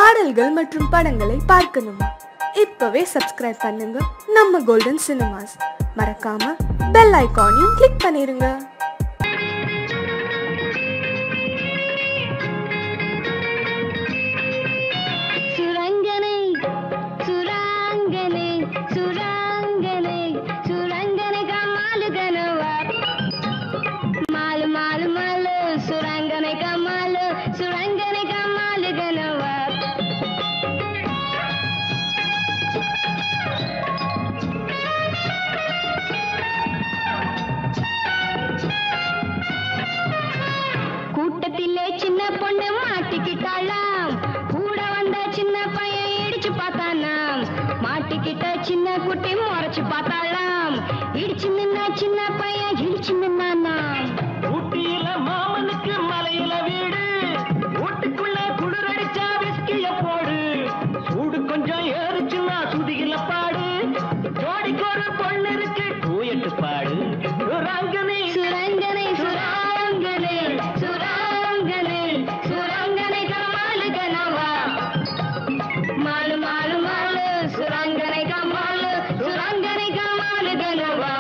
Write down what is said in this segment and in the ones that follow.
பாடல்கள் மற்றும் படங்களை பார்க்கணுமா இப்பவே சப்ஸ்கிரைப் பண்ணுங்க நம்ம கோல்டன் சினிமாஸ் மறக்காம பெல் ஐகானையும் கிளிக் பண்ணிருங்க சுரங்கனை சுராங்கனை சுராங்கனை சுரங்கனை கமாலு கனவா மாலு மாலு மாலு சுரங்கனை கமாலு சுரங்கனை கமாலு கனவா கூட்டத்திலே சின்ன பொண்ணு மாட்டிக்கிட்டாளாம் கூட வந்த சின்ன பையன் இடிச்சு பார்த்தானாம் மாட்டிக்கிட்ட சின்ன குட்டி முறைச்சு பார்த்தாளாம் இடிச்சு நின்ன சின்ன பையன் இடிச்சு நின்னானாம் ஊட்டியில மாமனுக்கு மலையில வீடு வீட்டுக்குள்ள குளிர் அடிச்சா விஸ்கிய போடு சூடு கொஞ்சம் ஏறுச்சுன்னா சுதியில பாடு ஜோடிக்கு ஒரு பொண்ணு இருக்கு டூயட்டு பாடு ரங்கனே சுரங்கனை சுராங்கனை சுராங்கனை சுரங்கனை கமாலு கனவா மாலு மாலு மாலு சுரங்கனை கமாலு சுரங்கனை கமாலு கனவா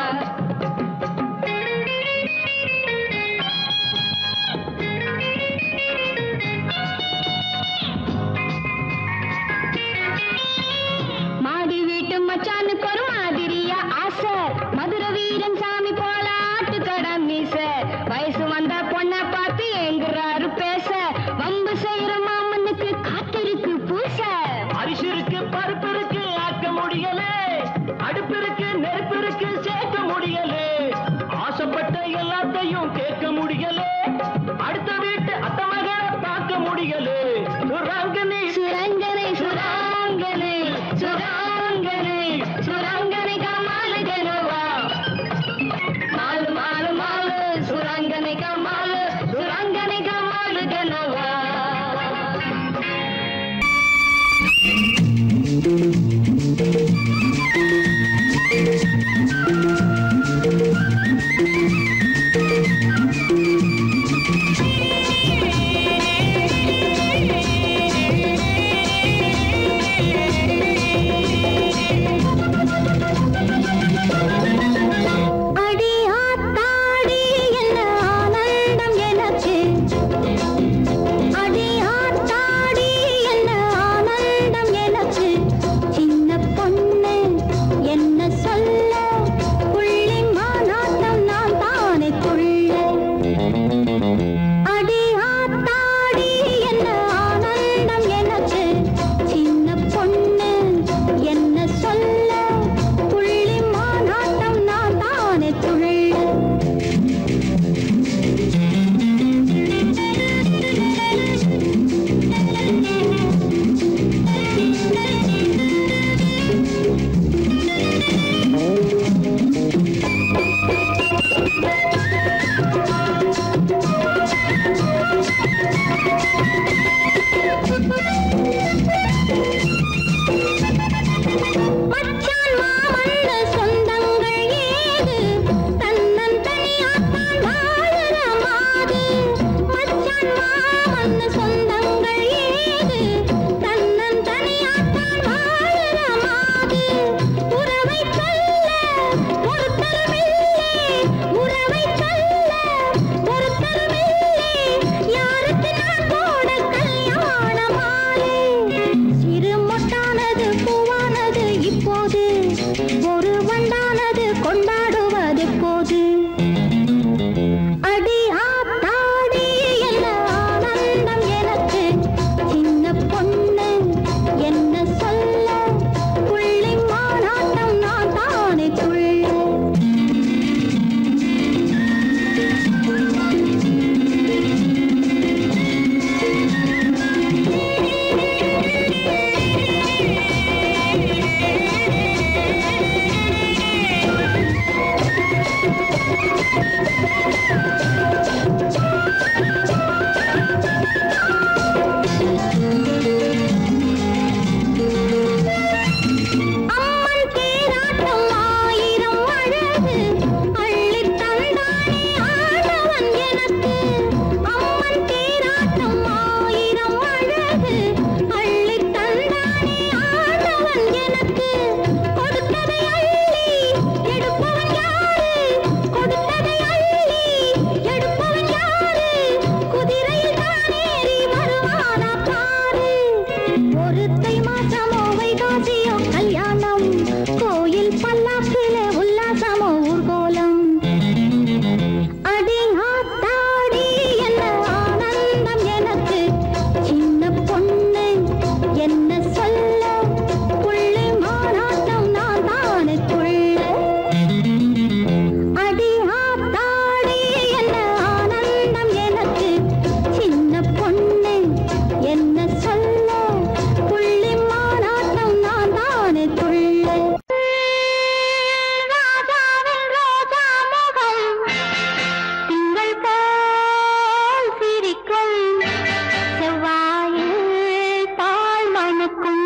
மணக்கும்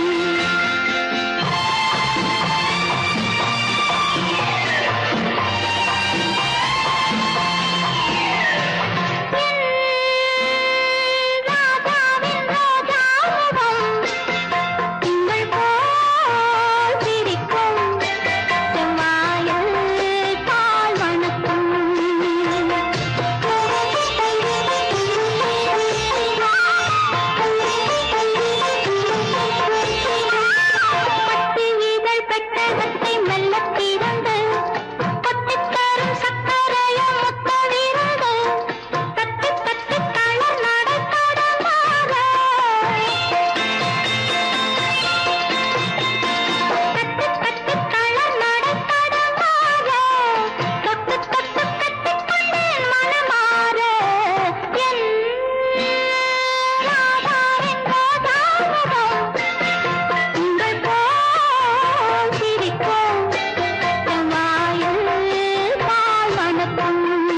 ராஜாவின் ரோஜாமுகம் திங்கள் போல் சிரிக்கும் செவ்வாயில் பால் வணக்கும் பட்டு இதழ் பெட்டகத்தை மெல்லத் திறந்து கொட்டித் தரும் சக்கரையும் முத்தவிருந்து தட்டி தட்டி தள நடை தடமாற தட்டி தட்டி தள நடை தடமாற தொட்டு தொட்டு கட்டிக்கொண்டேன் மனமாற என் ராதாவின் ரோஜாமுகம் உங்கள் போல் சிரிக்கும் செவ்வாயில் பால் வணக்கம்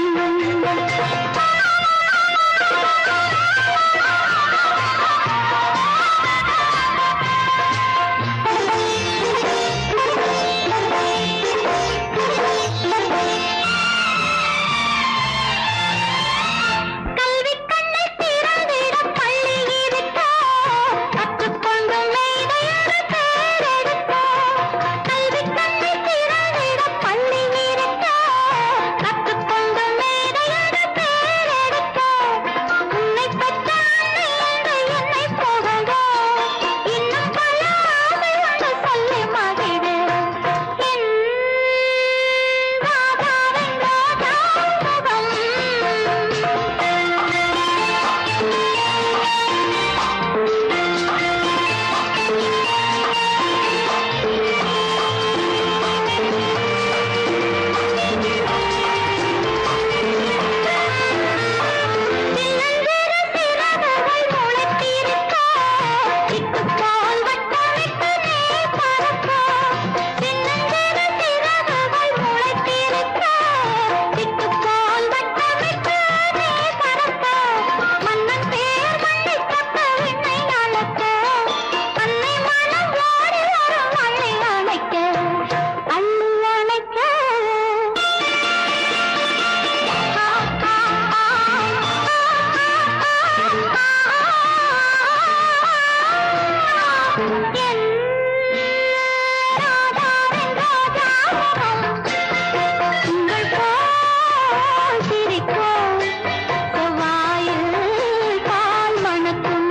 கல்வி கண்ணை திறந்திட பள்ளி இருக்க கற்றுக்கொண்டு மேதையொரு பேரெடுக்க கல்வி கண்ணை திறந்திட பள்ளி இருக்க கற்றுக்கொண்டு மேதையொரு பேரெடுக்க உன்னை பெற்ற அன்னை என்று என்னை புகழ இன்னும் பல ஆசை உண்டு சொல்லி மகிழ என் ராதாவின் ராஜாமுகம் சின்னஞ்சிறு சிறகுகள் முளைத்திருக்க, சிட்டுப்போல் வட்டமிட்டு நீ பறக்க. சின்னஞ்சிறு சிறகுகள் முளைத்திருக்க, சிட்டுப்போல் வட்டமிட்டு நீ பறக்க. மன்னன் பேர் மண்ணைத் தொட்ட விண்ணை அளக்க, அன்னை மனம் ஓடி வரும் அள்ளி அணைக்க, அள்ளி அணைக்க என் ராதாவின் ராஜாமுகம் உங்கள் போல் சிரிக்கும் செவ்வாயில் பால் மணக்கும்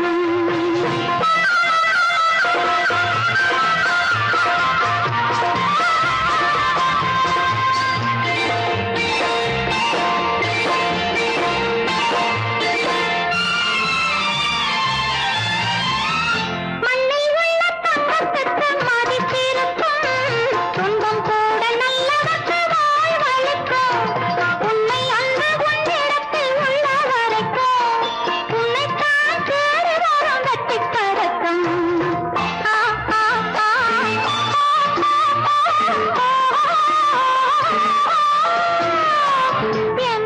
மண்ணில் உள்ள தங்கத்துக்கு மதிப்பிருக்கும் துன்பம் கூட நல்லவற்று வாழ்வளிக்கும் உன்னை அன்று உன்னிடத்தில் உள்ள வரைக்கும் உன்னைத்தான் தேடி வரும் வெற்றிக் கரக்கம். ஆ, ஆ, ஆ. என்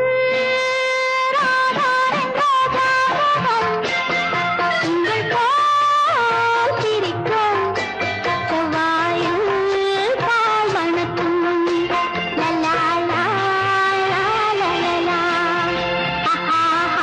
ராதாவின் ராஜாமுகம் உங்கள் போல் சிரிக்கும் செவ்வாயில் பால் வணக்கும் லலா லா லா லா லா ஆஹா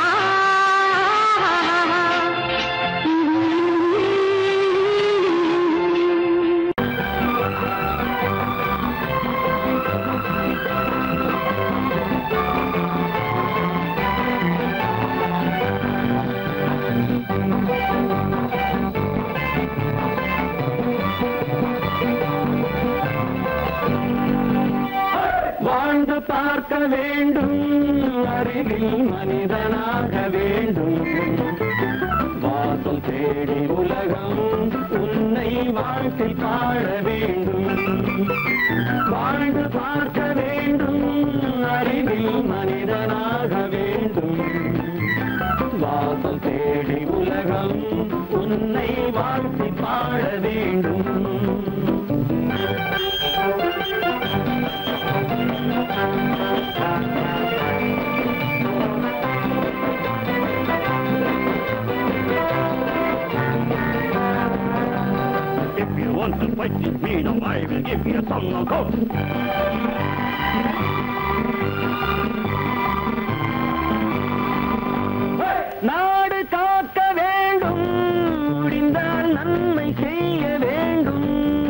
வாழ்ந்து பார்க்க வேண்டும் அறிவில் மனிதனாக வேண்டும் வாசல் தேடி உலகம் உன்னை வாழ்க்கை பாட வேண்டும் வாழ்ந்து பார்க்க வேண்டும் அறிவில் மனிதனாக வேண்டும் வாசல் தேடி உலகம் உன்னை வாழ்த்தி பாட வேண்டும் If you want to fight with me, now I will give you a song of hope. நாடு காக்க வேண்டும் முடிந்தால் நன்மை செய்ய வேண்டும்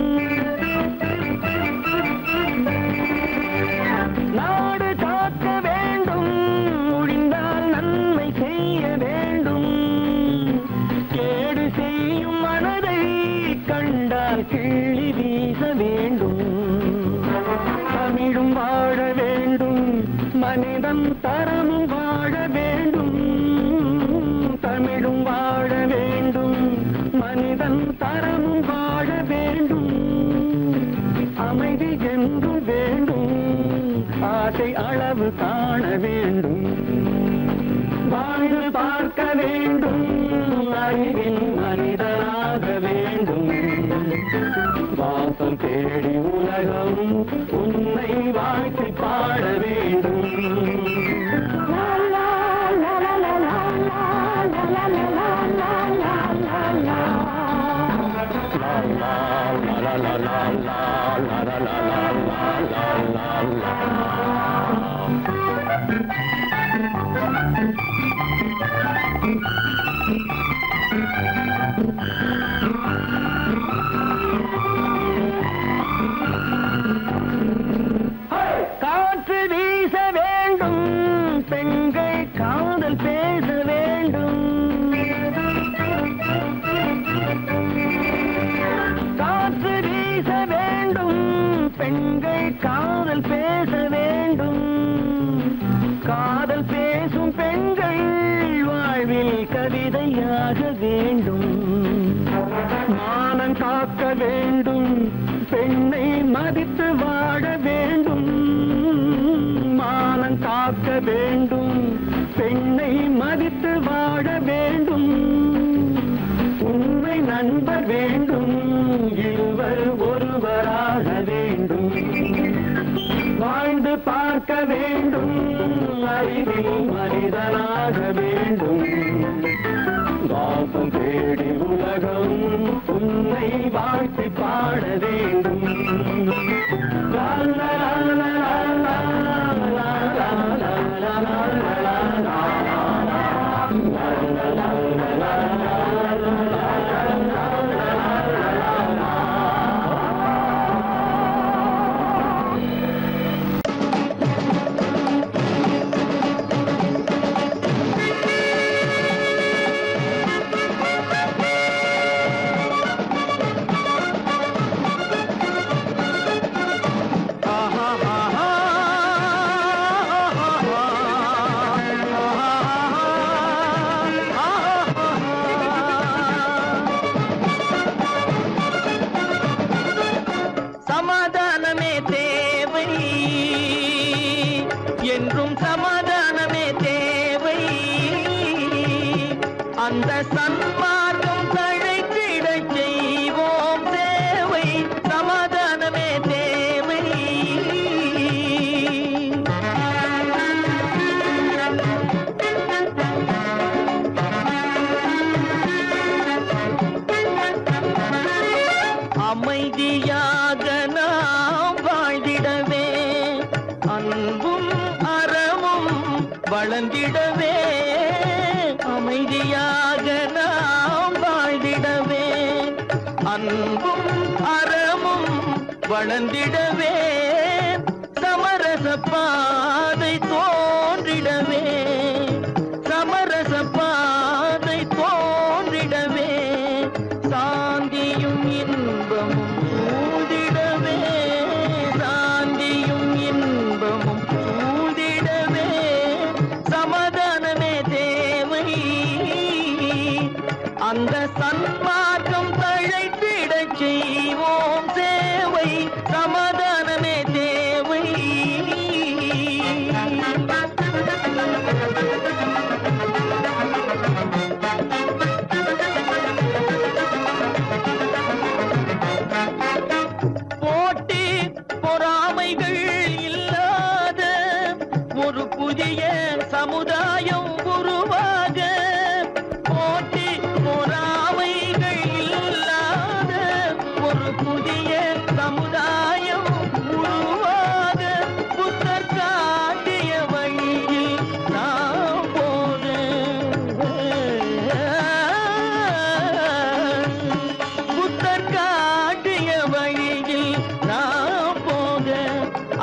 நாடு காக்க வேண்டும் முடிந்தால் நன்மை செய்ய வேண்டும் கேடு செய்யும் மனதை கண்டால் கிள்ளி வீச வேண்டும் தமிழும் வாழ வேண்டும் மனிதன் தரமும் வாழ வேண்டும் தமிழும் வாழ வேண்டும் மனிதன் தரமும் வாழ வேண்டும் அமைதி என்றும் வேண்டும் ஆசை அளவு காண வேண்டும் வாழ்ந்து பார்க்க வேண்டும் அறிவின் மனிதனாக வேண்டும் வாசம் தேடி உலகம் உன்னை வாழ்த்தி பாட வேண்டும் லா, லா, லா, லா, லா, லா, லா, லா, லா, லா, லா, லா, லா, லா. La la la la la la la la la la la la la la. காற்று வீச வேண்டும் பெண்கள் காதல் பேச வேண்டும் காற்று வீச வேண்டும் பெண்கள் காதல் பேச வேண்டும் காதல் பேசும் பெண்கள் வாழ்வில் கவிதையாக வேண்டும் மானம் காக்க வேண்டும் பெண்ணை மதித்து வாழ வேண்டும் மானம் காக்க வேண்டும் பெண்ணை மதித்து வாழ வேண்டும் உண்மை நண்பர் வேண்டும் இருவர் ஒருவராக வேண்டும் வாழ்ந்து பார்க்க வேண்டும் அறிவில் மனிதனாக வேண்டும் வாசம் தேடி உலகம் உன்னை வாழ்த்தி பாட வேண்டும் லா, லா, லா, லா, லா, லா, லா, லா, லா, லா, லா, லா, சமாதானமே தேவை என்றும் சமாதானமே தேவை அந்த சன்மார்க்கம் தழைத்திட செய்வோம் தேவை சமாதானமே தேவை அமைதியாக நாம் வாழ்ந்திடவே அன்பும் அறமும் வளர்ந்திடவே அமைதியாக நாம் வாழ்ந்திடவே அன்பும் அறமும் வளர்ந்திடவே சமரச பாதை தோன்றிடவே சமரச பாதை தோன்றிடவே சாந்தியும் இன்பமும் சூழ்ந்திடவே சாந்தியும் இன்பமும் சூழ்ந்திடவே சமாதானமே தேவை அந்த சன்மார்க்கம் தழைத்திடச் செய்வோம் சேவை சமாதானமே தேவை போட்டி பொறாமைகள் இல்லாத ஒரு புதிய சமுதாயம் உருவாக போட்டி பொறாமைகள் இல்லாத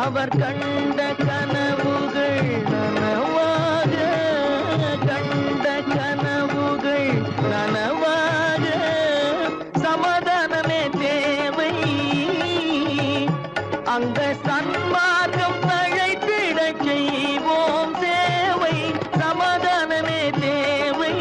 அவர் கண்ட கனவுகள் நனவாக கண்ட கனவுகள் நனவாக சமாதானமே தேவை அங்க சன்மார்க்கம் தழைத்திடச் செய்வோம் தேவை சமாதானமே தேவை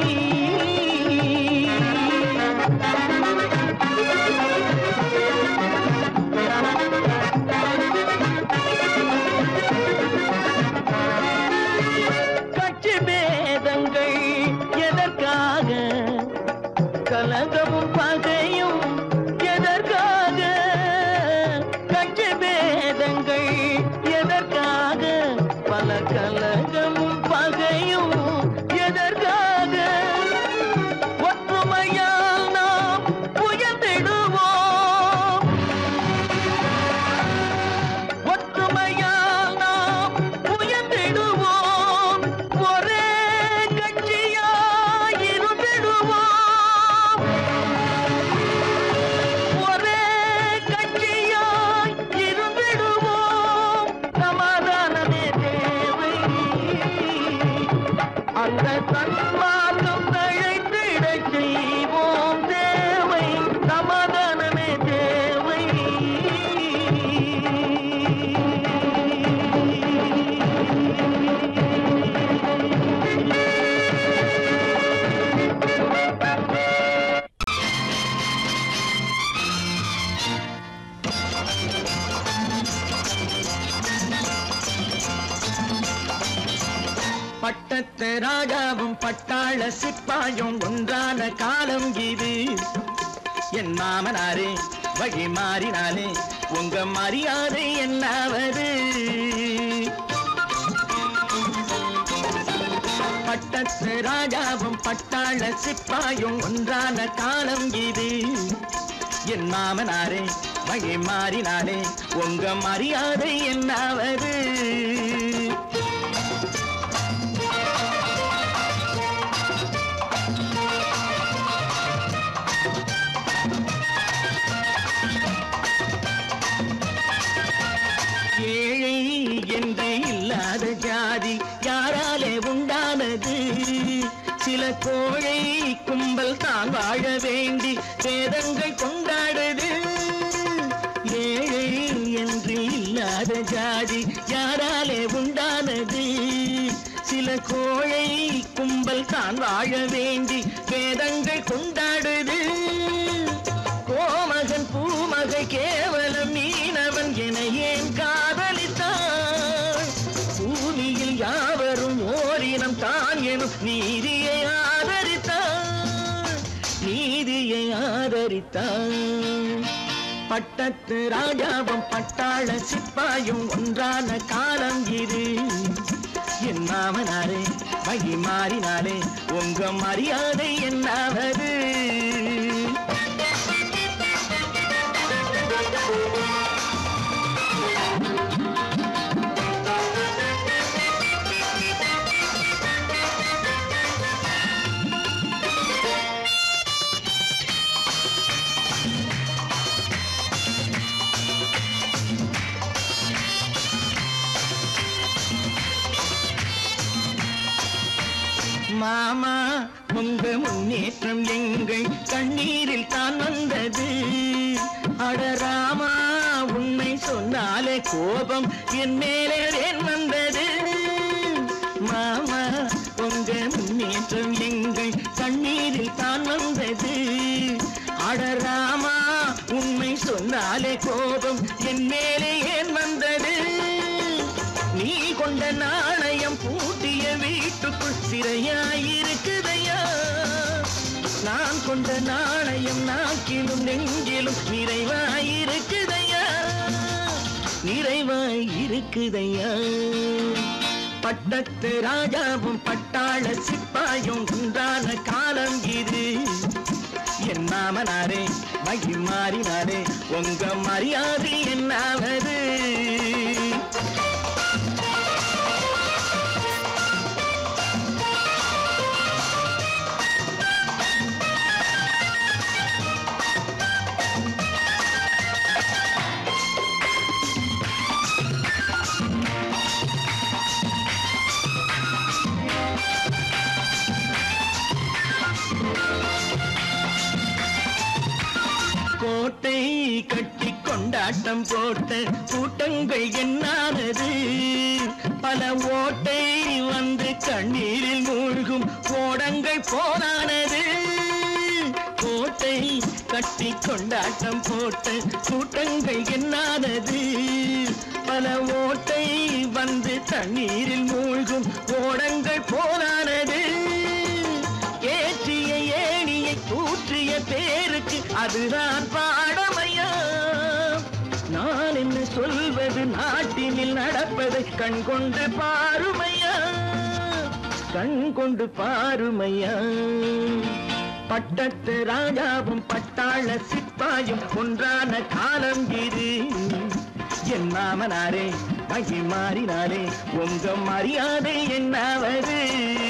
கட்சி பேதங்கள் எதற்காக கலகமும் பகையும் எதற்காக கட்சி பேதங்கள் எதற்காக பல கலகமும் பகையும் எதற்காக ஒற்றுமையால் நாம் உயர்ந்திடுவோம் ஒற்றுமையால் நாம் உயர்ந்திடுவோம் ஒரே கட்சியாய் இருந்திடுவோம் ஒரே கட்சியாய் இருந்திடுவோம் சமாதானமே தேவை அந்த சன்மார்க்கம் தழைத்திடச் செய்வோம் தேவை சமாதானமே தேவை பட்டத்து ராஜாவும் பட்டாள சிப்பாயும் ஒன்றான காலம் இது என் மாமனாரே வழி மாறினாலே உங்க மரியாதை என்னாவது பட்டத்து ராஜாவும் பட்டாள சிப்பாயும் ஒன்றான காலம் இது என் மாமனாரே வழி மாறினாலே உங்க மரியாதை என்னாவது ஏழை என்று இல்லாத ஜாதி யாராலே உண்டானது சில கோழை கும்பல் தான் வாழ வேண்டி வேதங்கள் கொண்டாடுது ஏழை என்று இல்லாத ஜாதி யாராலே உண்டானது சில கோழை கும்பல் தான் வாழ வேண்டி வேதங்கள் கொண்டாடுது கோமகன் பூமகை கேவலம் மீனவன் என ஏன் காதலித்தான் பூமியில் யாவரும் ஓரினம் தான் எனும் நீதியை ஆதரித்தான் நீதியை ஆதரித்தான் பட்டத்து ராஜாவும் பட்டாள சிப்பாயும் ஒன்றான காலம் இது என் மாமனாரே வகி மாறினாலே உங்க மரியாதை என்னாவது மாமா உங்க முன்னேற்றம் எங்கள் கண்ணீரில் தான் வந்தது அடராமா உண்மை சொன்னாலே கோபம் என் மேலே ஏன் வந்தது மாமா உங்க முன்னேற்றம் எங்கள் கண்ணீரில் தான் வந்தது அடராமா உண்மை சொன்னாலே கோபம் என் மேலே ஏன் வந்தது நீ கொண்ட நாணயம் பூட்டிய வீட்டுக்குள் சிறையாயிருக்குதையா நான் கொண்ட நாணயம் நாக்கிலும் நெஞ்சிலும் நிறைவாயிருக்குதையா நிறைவாயிருக்குதையா பட்டத்து ராஜாவும் பட்டாள சிப்பாயும் உண்டான காலம் இது என் மாமனாரே மகி மாறினாரே உங்க மரியாதை என்னாவது கோட்டை கட்டி கொண்டாட்டம் போட்ட கூட்டங்கள் என்னானது பல ஓட்டை வந்து கண்ணீரில் மூழ்கும் ஓடங்கள் போனானது கோட்டை கட்டி கொண்டாட்டம் போட்ட கூட்டங்கள் என்னானது பல ஓட்டை வந்து தண்ணீரில் மூழ்கும் ஓடங்கள் போனானது ஏற்றிய ஏணியை தூற்றிய பேருக்கு அதுதான் பாடமையா நான் என்ன சொல்வது நாட்டினில் நடப்பதை கண் கொண்டு பாருமையா கண் கொண்டு பாருமையா பட்டத்து ராஜாவும் பட்டாள சிப்பாயும் ஒன்றான காலம் இது என் மாமனாரே மகி மாறினாரே உங்க மரியாதை என்னாவது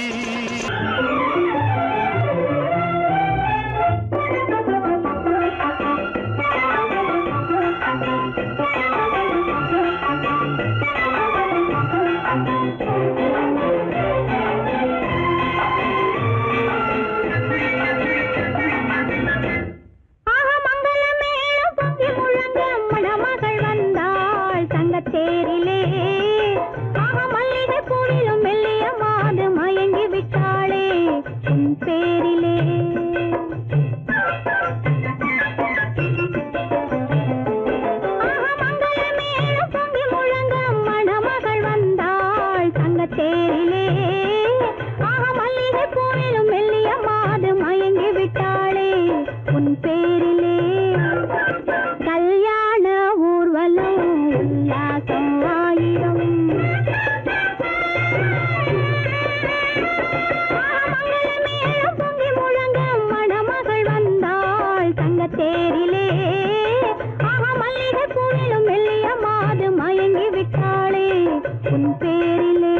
ஆக மங்களமேளம் பொங்கி முழங்க மணமகள் வந்தாள் தங்கத்தேரிலே ஆக மல்லிகை பூவிலும் மெல்லிய மாது மயங்கி விட்டாளே உன் பேரிலே ஆக மங்களமேளம் பொங்கி முழங்க மணமகள் வந்தாள் தங்கத்தேரிலே ஆக மல்லிகை பூவிலும் மெல்லிய மாது மயங்கி விட்டாளே உன் பேரிலே கல்யாண ஊர்வலம் உல்லாசம் ஆயிரம் மங்களமேளம் பொங்கி முழங்க மணமகள் வந்தாள் தங்கத்தேரிலே ஆக மல்லிகை பூவிலும் மெல்லிய மாது மயங்கி விட்டாளே உன் பேரிலே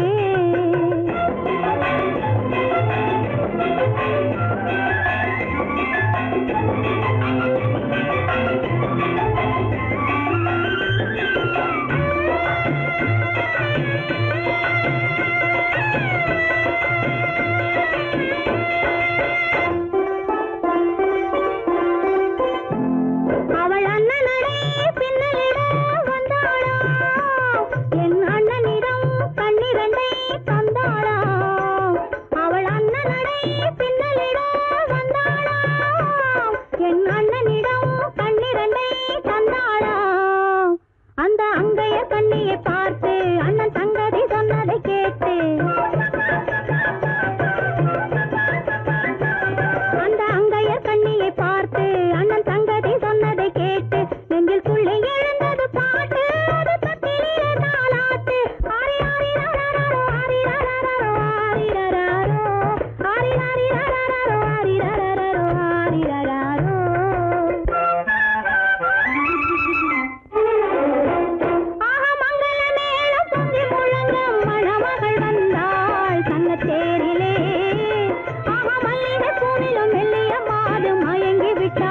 அவள் அண்ணனடே பின்னலிட வந்தாளா என் அண்ணனிடம் கண்ணிரண்டை தந்தாளா அவள் அண்ணனடே பின்னலிட வந்தாளா என் அண்ணனிடம் கண்ணிரண்டை தந்தாளா அந்த அங்கைய கண்ணியை பார்த்து அண்ணன் சங்கதி சொன்னதை கேட்டு அந்த அங்கைய கண்ணியை பார்த்து அண்ணன் சங்கதி சொன்னதை கேட்டு நெஞ்சில் புள்ளை எழுந்தது பாட்டு அது தத்திலே தாலாட்டு ஆரி ஆரி ரரரரோ, ஆரி ரரரரோ, ஆரி ரரரோ, ஆரி ஆரி ரரரரோ, ஆரி ரரரரோ, ஆரி ரரரோ. ஆக மங்கள மேளம் பொங்கி முழங்க மணமகள் வந்தாள் சங்கத்தேரிலே ஆக மல்லிகை பூவிலும் மெல்லிய மாது மயங்கி விட்டாள்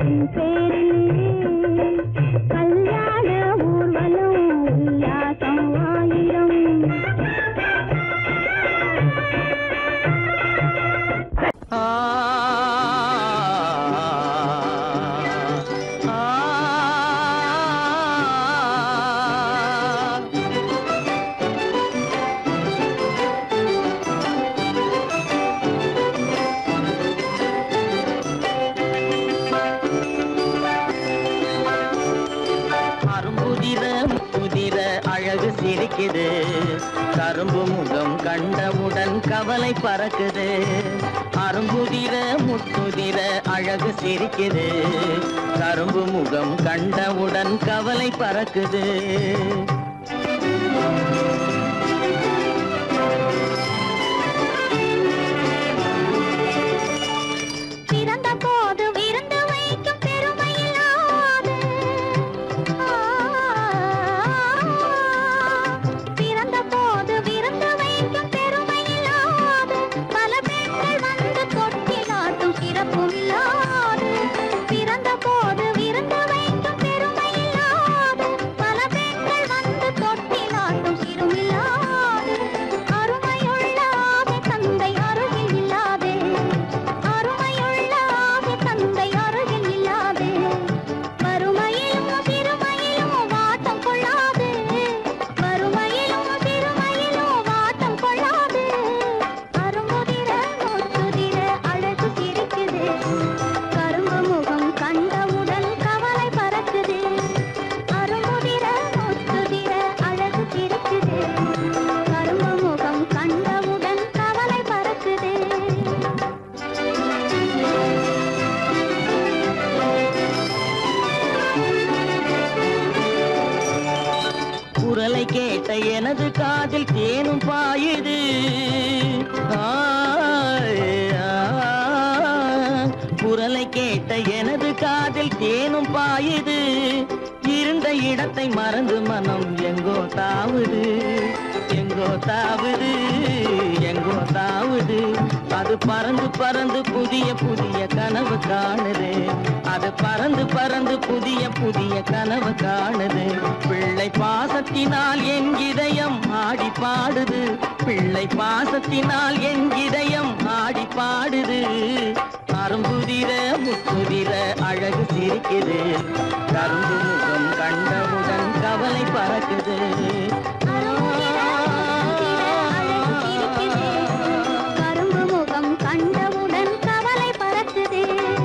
உன் பேரிலே கல்யாண ஊர்வலம் உல்லாசம் ஆயிரம் ஆ ஆ அரும்புதிர முதிர அழகு சிரிக்குது கரும்பு முகம் கண்டவுடன் கவலை பறக்குது அரும்புதிர முத்துதிர அழகு சிரிக்குது கரும்பு முகம் கண்டவுடன் கவலை பறக்குது பிறந்த போது விருந்து வைக்கும் பெருமையில்லாது பிறந்த போது விருந்து வைக்கும் பெருமையில்லாது பல பெண்கள் வந்து தொட்டிலாட்டும் சிறப்பும் இல்லாது பிறந்த போது விருந்து வைக்கும் பெருமையில்லாது பல பெண்கள் வந்து தொட்டிலாட்டும் சிறுமில்லாது அருமையுள்ள ஆவி தந்தை அருகில் இல்லாதே அருமையுள்ள ஆவி தந்தை அருகில் இல்லாதே வறுமையிலும் சிறுமையிலும் வாட்டம் கொள்ளாது வறுமையிலும் சிறுமையிலும் வாட்டம் கொள்ளாது அருமுதிர முத்துதிர அழகு சிரிக்குது கரும்பு முகம் கண்டவுடன் கவலை பறக்குது அருமுதிர முத்துதிர அழகு சிரிக்குது கரும்பு முகம் கண்டவுடன் கவலை பறக்குது குரலை கேட்ட எனது காதில் தேனும் பாயுது ஆய், ஆ. குரலை கேட்ட எனது காதில் தேனும் பாயுது இருந்த இடத்தை மறந்து மனம் எங்கோ தாவுது எங்கோ தாவுது எங்கோ தாவுது அது பறந்து பறந்து புதிய புதிய கனவு காணுது அது பறந்து பறந்து புதிய புதிய கனவு காணுது பிள்ளை பாசத்தினால் என் இதயம் ஆடி பாடுது பிள்ளை பாசத்தினால் என் இதயம் ஆடி பாடுது அரும்புதிர முத்துதிர அழகு சிரிக்குது கரும்பு முகம் கண்டவுடன் கவலை பறக்குது கரும்பு முகம் கண்டவுடன் கவலை பறக்குது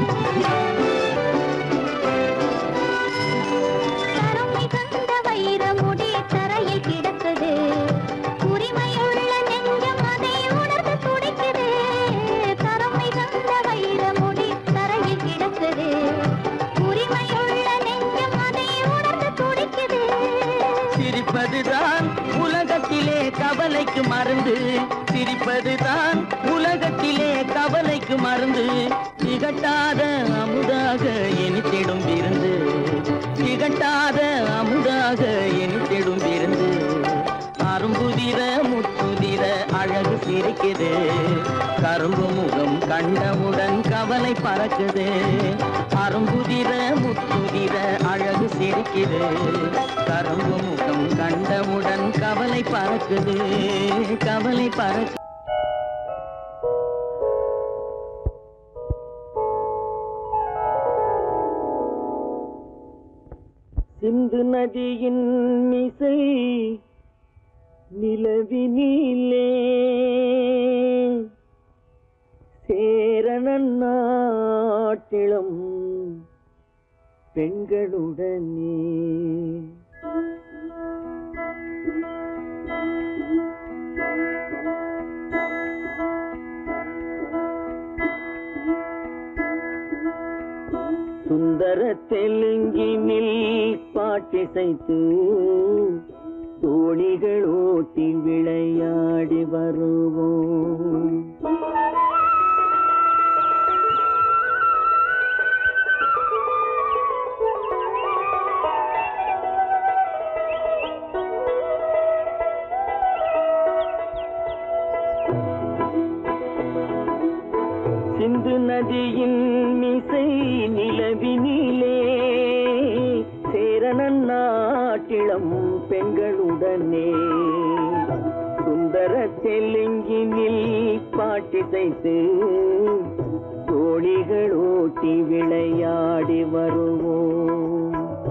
தரம் மிகுந்த வைரமுடி தரையில் கிடக்குது உரிமையுள்ள நெஞ்சம் அதை உணர்ந்து துடிக்குது தரம் மிகுந்த வைரமுடி தரையில் கிடக்குது உரிமையுள்ள நெஞ்சம் அதை உணர்ந்து துடிக்குது சிரிப்பதுதான் உலகத்திலே கவலைக்கு மருந்து சிரிப்பதுதான் உலகத்திலே கவலைக்கு மருந்து திகட்டாத அமுதாக இனித்திடும் விருந்து திகட்டாத அமுதாக இனித்திடும் விருந்து அரும்புதிர முத்துதிர அழகு சிரிக்குது கரும்பு முகம் கண்டவுடன் கவலை பறக்குது அரும்புதிர முத்துதிர அழகு சிரிக்குது கரும்பு முகம் கண்டவுடன் கவலை பறக்குது கவலை பறக்கு சிந்து நதியின் மிசை நிலவினிலே சேரணன் நாட்டிலும் பெண்களுடனே சுந்தர தெலுங்கினில் பாட்டிசைத்து தோணிகள் ஓட்டி விளையாடி வருவோம் சிந்து நதியின் மிசை நிலவினிலே சேரணன் நாட்டிளம் பெண்களுடனே சுந்தர தெலுங்கினில் பாட்டிசைத்து தோழிகள் ஓட்டி விளையாடி வருவோம்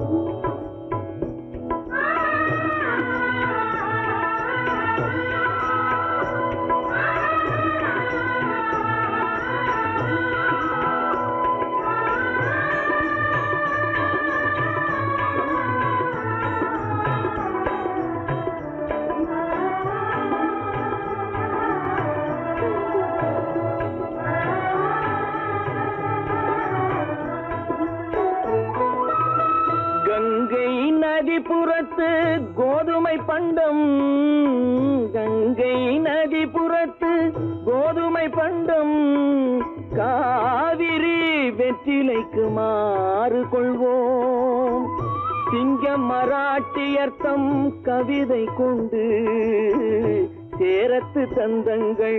கங்கை நதிபுறத்து கோதுமை பண்டம் கங்கை நதிபுறத்து கோதுமை பண்டம் காவிரி வெற்றிலைக்கு மாறு கொள்வோம் சிங்கம் மராட்டியர்த்தம் கவிதை கொண்டு சேரத்து தந்தங்கள்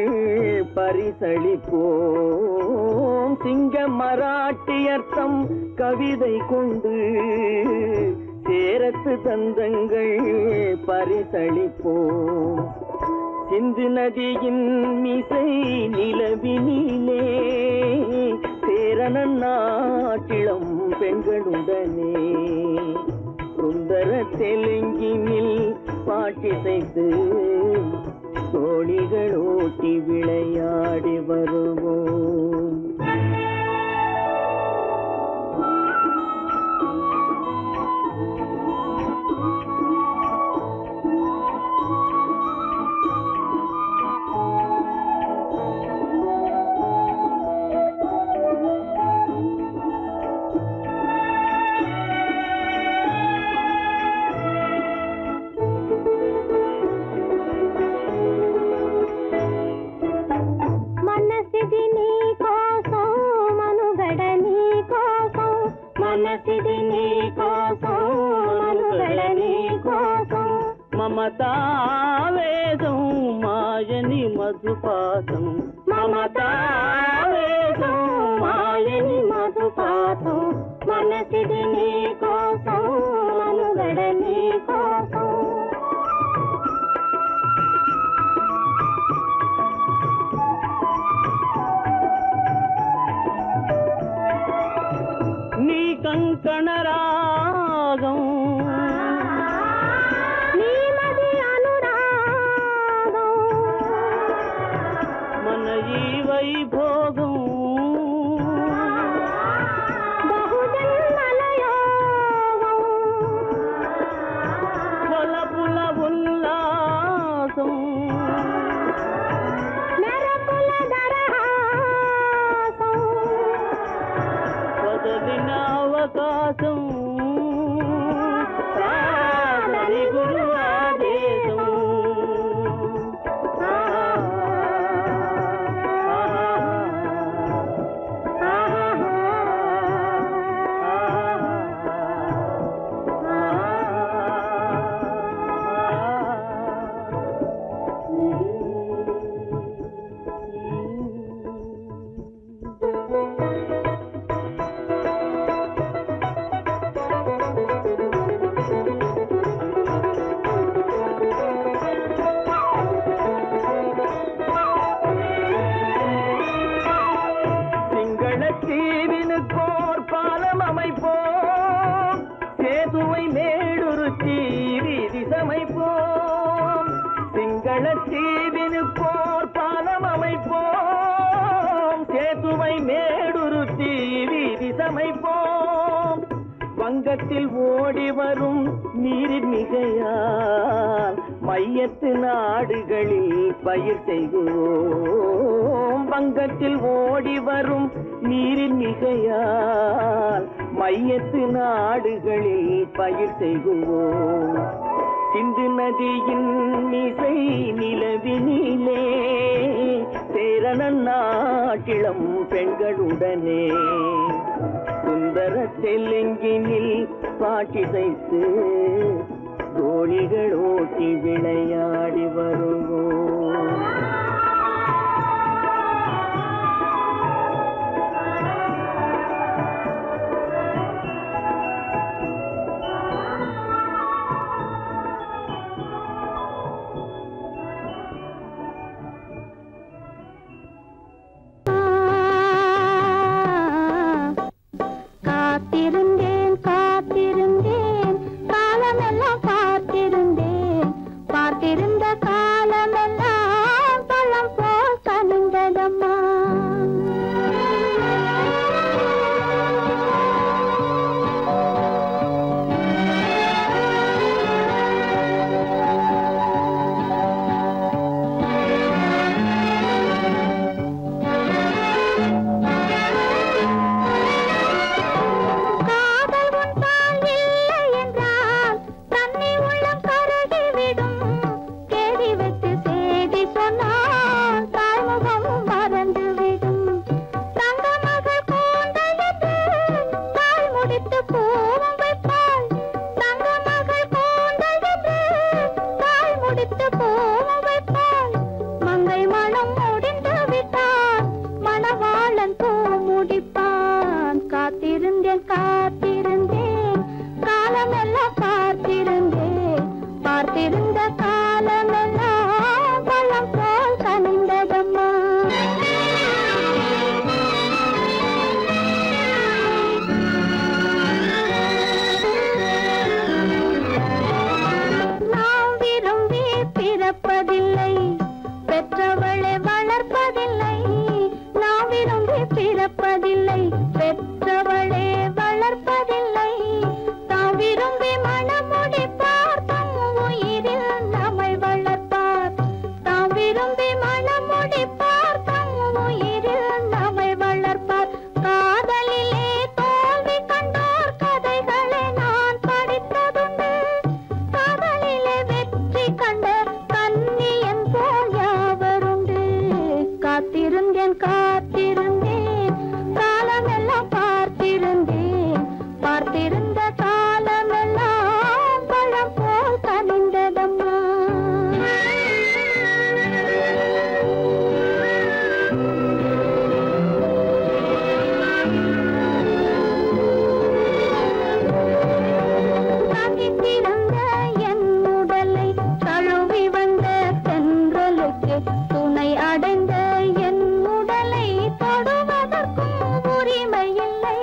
பரிசளிப்போம் சிங்க மராட்டியர்த்தம் கவிதை கொண்டு சேரத்து தந்தங்கள் பரிசளிப்போம் சிந்து நதியின் மிசை நிலவினிலே சேரணன் நாட்டிளம் பெண்களுடனே சுந்தர தெலுங்கினில் பாட்டிசைத்து தோழிகள் ஓட்டி விளையாடி வருவோம் మనసిది నీ కోసం మనుగడ నీ కోసం మనసిది నీ కోసం మనుగడ నీ కోసం మమతావేదం మాయని మధుపాసం మమతావేదం మాయని మధుపాతం మనసిది నీ కోసం మనుగడ నీ కోసం నీ కంకణ రాగం నీమది అనురాగం మన ఈ వైభోగం బహుజన్మల యోగం కొలపుల ఉల్లాసం మెరపుల దరహాసం వదలిన అవకాశం కాదని గురు ఆదేశం ఆ, ఆ, சிங்களத்தீவினுக்கோர் பாலம் அமைப்போம் சேதுவை மேடுருத்தி வீதி சமைப்போம் சிங்களத்தீவினுக்கோர் பாலம் அமைப்போம் சேதுவை மேடுருத்தி வீதி சமைப்போம் வங்கத்தில் ஓடி வரும் நீரின் மிகையால் மையத்து நாடுகளில் பயிர் செய்கிறோம் வங்கத்தில் ஓடி வரும் நீரின் மிகையால் மையத்து நாடுகளில் பயிர் செய்கிறோம் சிந்து நதியின் மிசை நிலவினிலே சேரணன் நாட்டிளம் பெண்களுடனே சுந்தர தெலுங்கினில் பாட்டிசைத்து தோழிகள் ஓட்டி விளையாடி வருவோம் முடிப்பான் காத்திருந்தேன் காத்திருந்தேன் காலமெல்லாம் பார்த்திருந்தேன் பார்த்திருந்த காலமெல்லாம் பழம் போல் கனிந்ததம்மா நாம் விரும்பி பிறப்பதில்லை பெற்றவளை வளர்ப்பதில்லை நாம் விரும்பி பிறப்பதில்லை பெற்றவளே வளர்ப்பதில்லை தாம் விரும்பி மனமுடிப்பார் தம் உயிரில் நம்மை வளர்ப்பார் தாம் விரும்பி மனமுடிப்பார் தம் உயிரில் நம்மை வளர்ப்பார் காதலிலே தோல்வி கண்டோர் கதைகளை நான் படித்ததுண்டு காதலிலே வெற்றி கண்ட கன்னியன் போல் யாவருண்டு காத்திருந்தேன் காத்திருந்தேன் காலமெல்லாம் பார்த்திருந்தேன் பார்த்திருந்த காலமெல்லாம் பழம் போல் கனிந்ததம்மா தகித்திருந்த என் உடலை தழுவி வந்த தென்றலுக்கு துணை அடைந்த என் உடலை தொடுவதற்கும் உரிமை இல்லை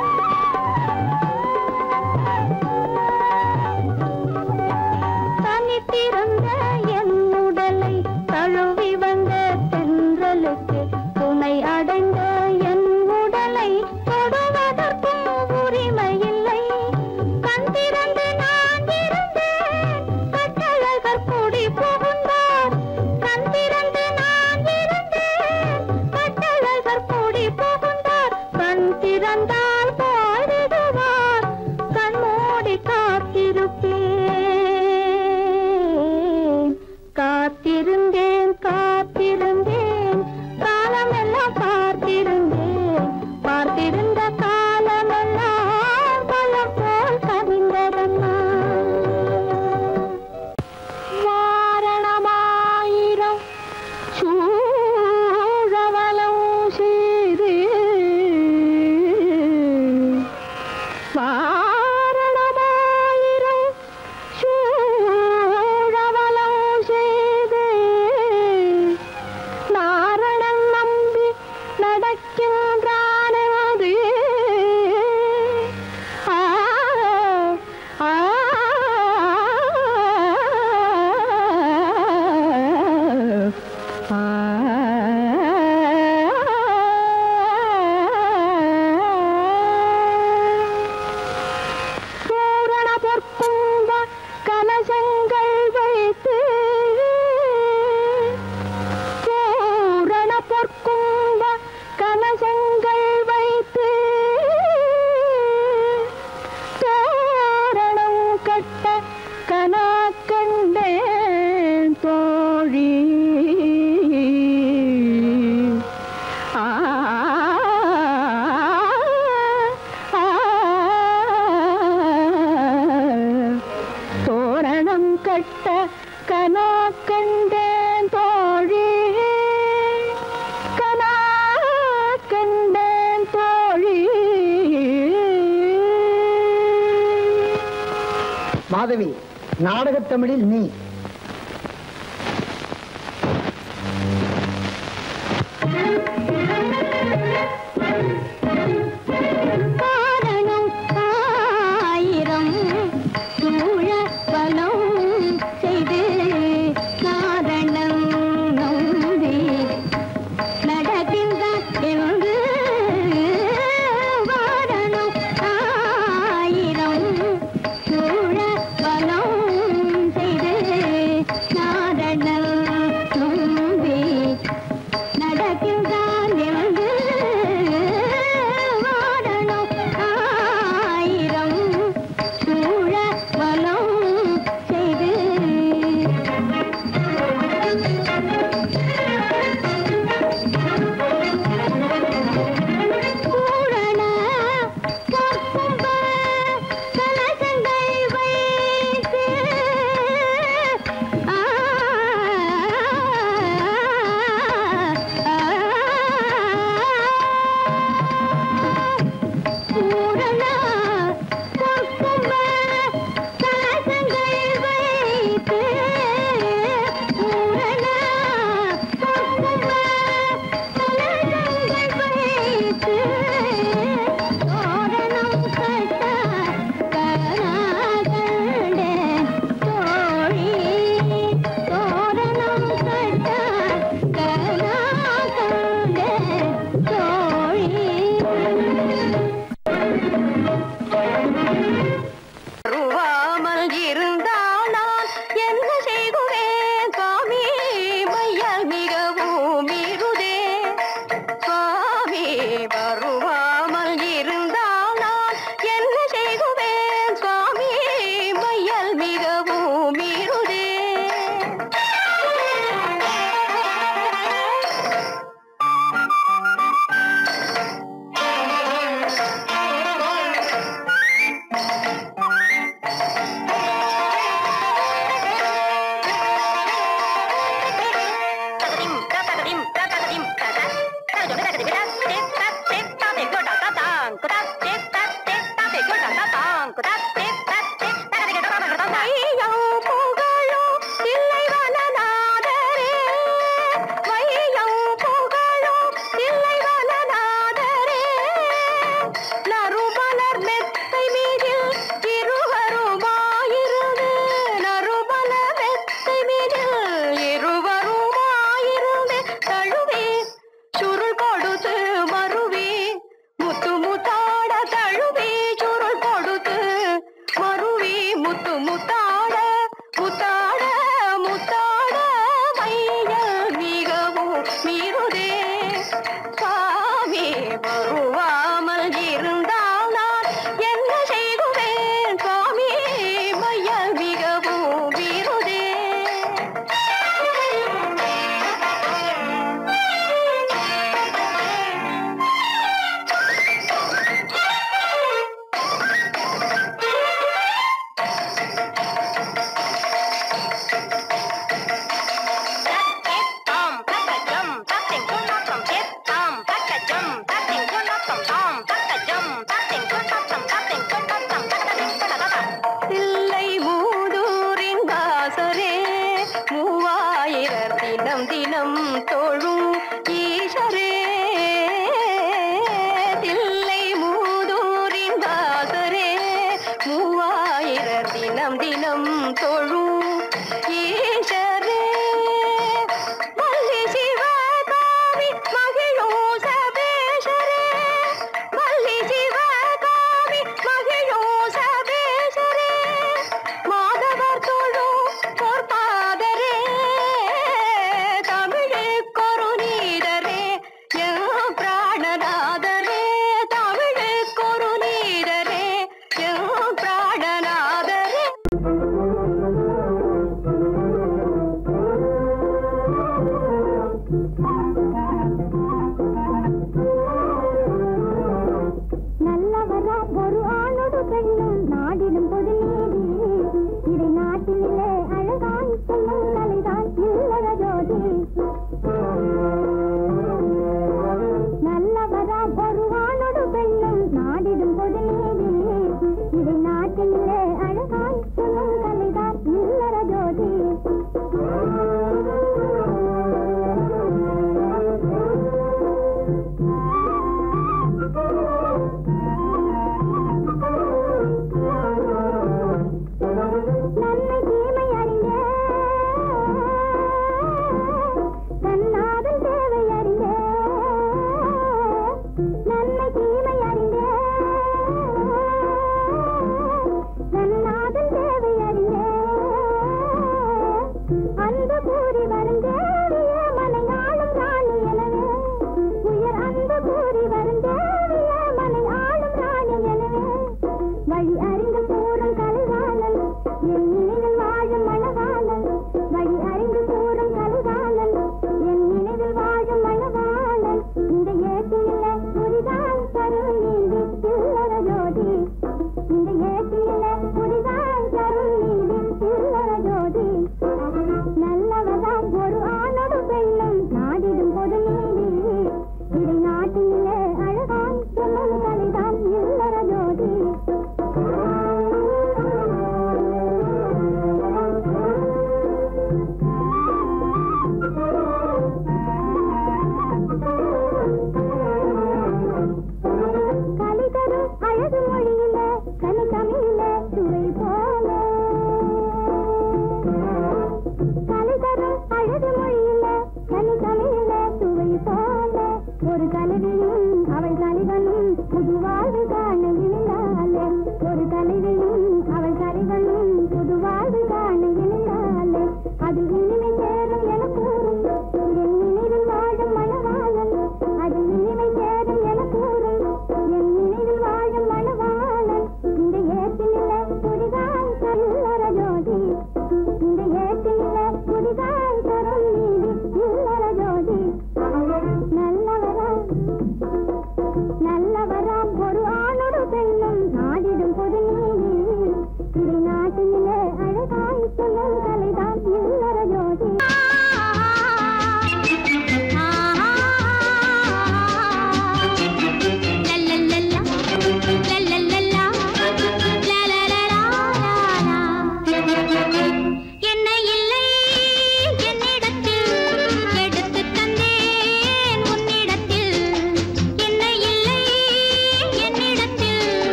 தனித்திருந்த என் உடலை தழுவி வந்த தென்றலுக்கு துணை அடைந்த என் உடலை தொடுவதற்கும் உரிமை இல்லை கண் திறந்து நான் இருந்தேன் கட்டழகர் கூடி புகுந்தார் கண் திறந்து நான் இருந்தேன் கட்டழகர் கூடி புகுந்தார் கண் திறந்தால் பாடிடுவார் கண் மூடி காத்திருப்பேன் காத்திருந்தேன் காத்திருந்தேன் காலமெல்லாம் பார்த்திருந்தேன் பார்த்திருந்த காலமெல்லாம் பழம் போல் கவிந்ததம்மா வாரணமாயிரம் சூழவலம் செய்து வாரணமாயிரம் சூழவலம் செய்து நாரணன் நம்பி நடக்கின்றானே அது ஆ ஆ பூரண பொற்கும்ப கலசங்கள் வைத்து பூரண பொற்கும்ப கலசங்கள் வைத்து தோரணம் கட்ட கனா கண்டேன் தோழி ஆ ஆ, தோரணம் கட்ட கனா கண்டேன் தோழி கனா கண்டேன் தோழி மாதவி நாடகத் தமிழில் நீ காரணம் ஆயிரம் சூழ பலம் செய்து காரணம் நம்பி நடக்கின்ற என்று வாரணம் ஆயிரம் சூழ பலம் செய்து காரணம் நம்பி நடக்கின்றான் என்று பருவ